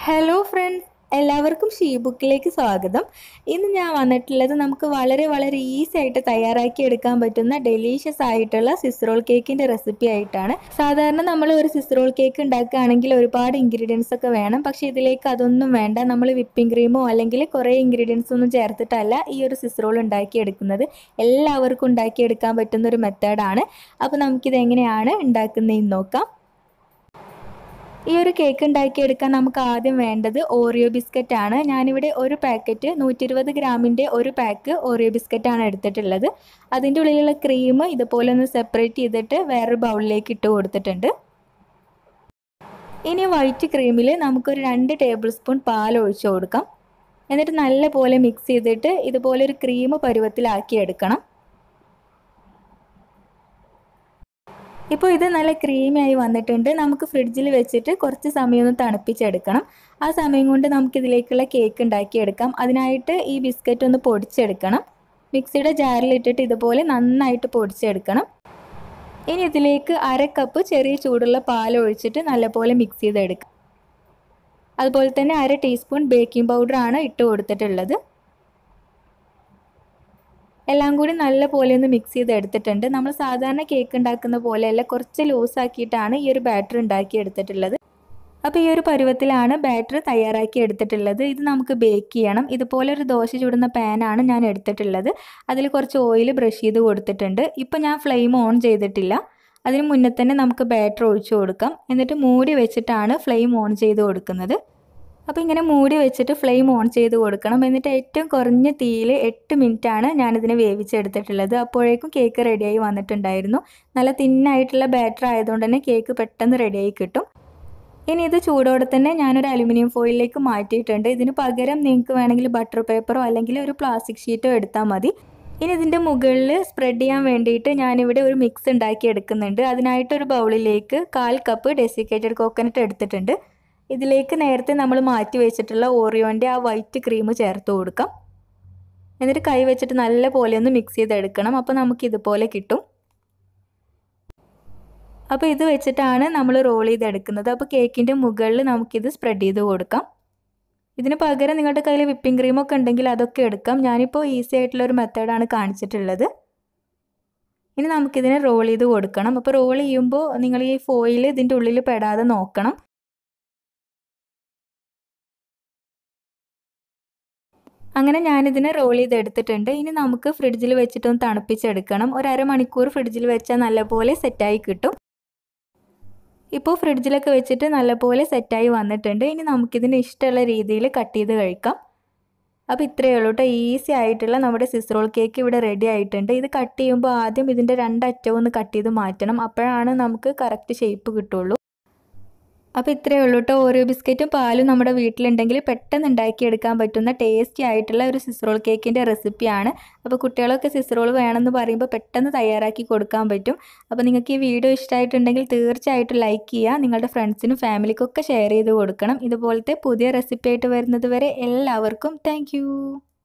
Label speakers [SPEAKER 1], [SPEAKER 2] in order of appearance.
[SPEAKER 1] hello friends എല്ലാവർക്കും she ബുക്കിലേക്ക് സ്വാഗതം ഇന്ന് ഞാൻ വന്നിട്ടുള്ളത് നമുക്ക് വളരെ വളരെ ഈസി ആയിട്ട് തയ്യാറാക്കി എടുക്കാൻ പറ്റുന്ന ഡെലീഷ്യസ് ആയിട്ടുള്ള സിസ്റോൾ കേക്കിൻ്റെ റെസിപ്പി ആയിട്ടാണ് സാധാരണ നമ്മൾ ഒരു സിസ്റോൾ കേക്ക് ഉണ്ടാക്കുകയാണെങ്കിൽ ഒരുപാട് ഇൻഗ്രീഡിയൻസ് ഒക്കെ വേണം പക്ഷേ ഇതിലേക്ക് അതൊന്നും വേണ്ട നമ്മൾ വിപ്പിംഗ് ക്രീമോ അല്ലെങ്കിൽ കുറേ ഇൻഗ്രീഡിയൻസ് ഒന്നും ചേർത്തിട്ടല്ല ഈ ഒരു സിസ്റോൾ ഉണ്ടാക്കിയെടുക്കുന്നത് എല്ലാവർക്കും ഉണ്ടാക്കിയെടുക്കാൻ പറ്റുന്ന ഒരു മെത്തേഡാണ് അപ്പോൾ നമുക്കിത് എങ്ങനെയാണ് ഉണ്ടാക്കുന്നതെന്ന് നോക്കാം ഈ ഒരു കേക്ക് ഉണ്ടാക്കിയെടുക്കാൻ നമുക്ക് ആദ്യം വേണ്ടത് ഓറിയോ ബിസ്ക്കറ്റ് ആണ് ഞാനിവിടെ ഒരു പാക്കറ്റ് നൂറ്റി ഇരുപത് ഗ്രാമിൻ്റെ ഒരു പാക്ക് ഓറിയോ ബിസ്ക്കറ്റ് ആണ് എടുത്തിട്ടുള്ളത് അതിൻ്റെ ഉള്ളിലുള്ള ക്രീം ഇതുപോലെ ഒന്ന് സെപ്പറേറ്റ് ചെയ്തിട്ട് വേറൊരു ബൗളിലേക്ക് ഇട്ട് കൊടുത്തിട്ടുണ്ട് ഇനി വൈറ്റ് ക്രീമിൽ നമുക്കൊരു രണ്ട് ടേബിൾ സ്പൂൺ പാൽ ഒഴിച്ചു കൊടുക്കാം എന്നിട്ട് നല്ല പോലെ മിക്സ് ചെയ്തിട്ട് ഇതുപോലെ ഒരു ക്രീം പരുവത്തിലാക്കി എടുക്കണം ഇപ്പോൾ ഇത് നല്ല ക്രീമി ആയി വന്നിട്ടുണ്ട് നമുക്ക് ഫ്രിഡ്ജിൽ വെച്ചിട്ട് കുറച്ച് സമയം ഒന്ന് തണുപ്പിച്ചെടുക്കണം ആ സമയം കൊണ്ട് നമുക്കിതിലേക്കുള്ള കേക്ക് ഉണ്ടാക്കിയെടുക്കാം അതിനായിട്ട് ഈ ബിസ്ക്കറ്റ് ഒന്ന് പൊടിച്ചെടുക്കണം മിക്സിയുടെ ജാറിലിട്ടിട്ട് ഇതുപോലെ നന്നായിട്ട് പൊടിച്ചെടുക്കണം ഇനി ഇതിലേക്ക് അര കപ്പ് ചെറിയ ചൂടുള്ള പാൽ ഒഴിച്ചിട്ട് നല്ലപോലെ മിക്സ് ചെയ്തെടുക്കാം അതുപോലെ തന്നെ അര ടീസ്പൂൺ ബേക്കിംഗ് പൗഡറാണ് ഇട്ട് കൊടുത്തിട്ടുള്ളത് എല്ലാം കൂടി നല്ല പോലെ ഒന്ന് മിക്സ് ചെയ്ത് എടുത്തിട്ടുണ്ട് നമ്മൾ സാധാരണ കേക്ക് ഉണ്ടാക്കുന്ന പോലെയല്ല കുറച്ച് ലൂസാക്കിയിട്ടാണ് ഈ ഒരു ബാറ്റർ ഉണ്ടാക്കി എടുത്തിട്ടുള്ളത് അപ്പോൾ ഈ ഒരു പരുവത്തിലാണ് ബാറ്റർ തയ്യാറാക്കി എടുത്തിട്ടുള്ളത് ഇത് നമുക്ക് ബേക്ക് ചെയ്യണം ഇതുപോലെ ഒരു ദോശ ചുടുന്ന പാനാണ് ഞാൻ എടുത്തിട്ടുള്ളത് അതിൽ കുറച്ച് ഓയിൽ ബ്രഷ് ചെയ്ത് കൊടുത്തിട്ടുണ്ട് ഇപ്പോൾ ഞാൻ ഫ്ലെയിം ഓൺ ചെയ്തിട്ടില്ല അതിന് മുന്നേ തന്നെ നമുക്ക് ബാറ്റർ ഒഴിച്ചു കൊടുക്കാം എന്നിട്ട് മൂടി വെച്ചിട്ടാണ് ഫ്ലെയിം ഓൺ ചെയ്ത് കൊടുക്കുന്നത് അപ്പോൾ ഇങ്ങനെ മൂടി വെച്ചിട്ട് ഫ്ലെയിം ഓൺ ചെയ്ത് കൊടുക്കണം എന്നിട്ട് ഏറ്റവും കുറഞ്ഞ തീയിൽ എട്ട് മിനിറ്റാണ് ഞാനിതിനെ വേവിച്ചെടുത്തിട്ടുള്ളത് അപ്പോഴേക്കും കേക്ക് റെഡിയായി വന്നിട്ടുണ്ടായിരുന്നു നല്ല തിന്നായിട്ടുള്ള ബാറ്റർ ആയതുകൊണ്ട് തന്നെ കേക്ക് പെട്ടെന്ന് റെഡിയായി കിട്ടും ഇനി ഇത് ചൂടോടെ തന്നെ ഞാനൊരു അലുമിനിയം ഫോയിലിലേക്ക് മാറ്റിയിട്ടുണ്ട് ഇതിന് പകരം നിങ്ങൾക്ക് വേണമെങ്കിൽ ബട്ടർ പേപ്പറോ അല്ലെങ്കിൽ ഒരു പ്ലാസ്റ്റിക് ഷീറ്റോ എടുത്താൽ മതി ഇനി ഇതിൻ്റെ മുകളിൽ സ്പ്രെഡ് ചെയ്യാൻ വേണ്ടിയിട്ട് ഞാനിവിടെ ഒരു മിക്സ് ഉണ്ടാക്കി എടുക്കുന്നുണ്ട് അതിനായിട്ട് ഒരു ബൗളിലേക്ക് കാൽ കപ്പ് ഡെസിക്കേറ്റഡ് കോക്കനട്ട് എടുത്തിട്ടുണ്ട് ഇതിലേക്ക് നേരത്തെ നമ്മൾ മാറ്റി വെച്ചിട്ടുള്ള ഓറിയോൻ്റെ ആ വൈറ്റ് ക്രീം ചേർത്ത് കൊടുക്കാം എന്നിട്ട് കൈ വെച്ചിട്ട് നല്ല പോലെ ഒന്ന് മിക്സ് ചെയ്തെടുക്കണം അപ്പോൾ നമുക്ക് ഇതുപോലെ കിട്ടും അപ്പോൾ ഇത് വെച്ചിട്ടാണ് നമ്മൾ റോൾ ചെയ്തെടുക്കുന്നത് അപ്പോൾ കേക്കിൻ്റെ മുകളിൽ നമുക്കിത് സ്പ്രെഡ് ചെയ്ത് കൊടുക്കാം ഇതിന് പകരം നിങ്ങളുടെ കയ്യിൽ വിപ്പിംഗ് ക്രീമൊക്കെ ഉണ്ടെങ്കിൽ അതൊക്കെ എടുക്കാം ഞാനിപ്പോൾ ഈസി ആയിട്ടുള്ള ഒരു മെത്തേഡാണ് കാണിച്ചിട്ടുള്ളത് ഇനി നമുക്കിതിനെ റോൾ ചെയ്ത് കൊടുക്കണം അപ്പോൾ റോൾ ചെയ്യുമ്പോൾ നിങ്ങൾ ഈ ഫോയിൽ ഇതിൻ്റെ ഉള്ളിൽ പെടാതെ നോക്കണം അങ്ങനെ ഞാനിതിനെ റോൾ ചെയ്തെടുത്തിട്ടുണ്ട് ഇനി നമുക്ക് ഫ്രിഡ്ജിൽ വെച്ചിട്ടൊന്ന് തണുപ്പിച്ചെടുക്കണം ഒരു അരമണിക്കൂർ ഫ്രിഡ്ജിൽ വെച്ചാൽ നല്ലപോലെ സെറ്റായി കിട്ടും ഇപ്പോൾ ഫ്രിഡ്ജിലൊക്കെ വെച്ചിട്ട് നല്ലപോലെ സെറ്റായി വന്നിട്ടുണ്ട് ഇനി നമുക്കിതിന് ഇഷ്ടമുള്ള രീതിയിൽ കട്ട് ചെയ്ത് കഴിക്കാം അപ്പോൾ ഇത്രയേ ഉള്ളൂ കേട്ടോ ഈസി ആയിട്ടുള്ള നമ്മുടെ സിസ്റോൾ കേക്ക് ഇവിടെ റെഡി ആയിട്ടുണ്ട് ഇത് കട്ട് ചെയ്യുമ്പോൾ ആദ്യം ഇതിൻ്റെ രണ്ടറ്റവും ഒന്ന് കട്ട് ചെയ്ത് മാറ്റണം അപ്പോഴാണ് നമുക്ക് കറക്റ്റ് ഷേപ്പ് കിട്ടുള്ളൂ അപ്പോൾ ഇത്രയേ ഉള്ളൂ കേട്ടോ ഓരോ ബിസ്ക്കറ്റും പാലും നമ്മുടെ വീട്ടിലുണ്ടെങ്കിൽ പെട്ടെന്ന് ഉണ്ടാക്കിയെടുക്കാൻ പറ്റുന്ന ടേസ്റ്റി ആയിട്ടുള്ള ഒരു സിസ്റോൾ കേക്കിൻ്റെ റെസിപ്പിയാണ് അപ്പോൾ കുട്ടികളൊക്കെ സിസ്റോൾ വേണമെന്ന് പറയുമ്പോൾ പെട്ടെന്ന് തയ്യാറാക്കി കൊടുക്കാൻ പറ്റും അപ്പോൾ നിങ്ങൾക്ക് ഈ വീഡിയോ ഇഷ്ടമായിട്ടുണ്ടെങ്കിൽ തീർച്ചയായിട്ടും ലൈക്ക് ചെയ്യുക നിങ്ങളുടെ ഫ്രണ്ട്സിനും ഫാമിലിക്കൊക്കെ ഷെയർ ചെയ്ത് കൊടുക്കണം ഇതുപോലത്തെ പുതിയ റെസിപ്പി ആയിട്ട് വരുന്നത് വരെ എല്ലാവർക്കും താങ്ക്